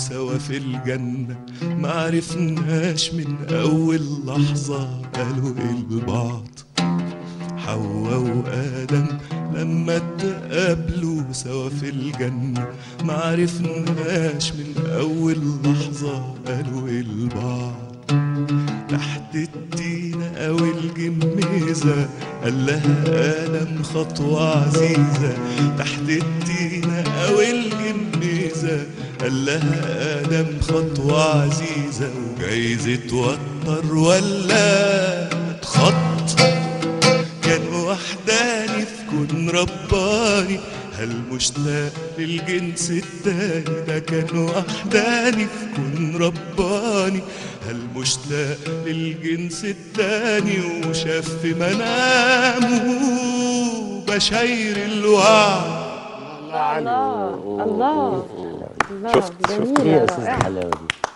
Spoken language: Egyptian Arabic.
سوا في الجنة معرفناش من أول لحظة قالوا البعض حواء وآدم لما اتقابلوا سوا في الجنة معرفناش من أول لحظة قالوا البعض تحت التينة أو الجميزة قال لها آدم خطوة عزيزة تحت التينة أو الجميزة قال لها آدم خطوة عزيزة وجايز توتر ولا تخط كان وحداني في كون رباني هل مشتاق للجنس التاني ده كان وحداني في كون رباني هل مشتاق للجنس التاني وشاف في منامه بشاير الوعد الله الله الله شفت شفت جميلة ايه يا استاذ رائعة. الحلاوه دي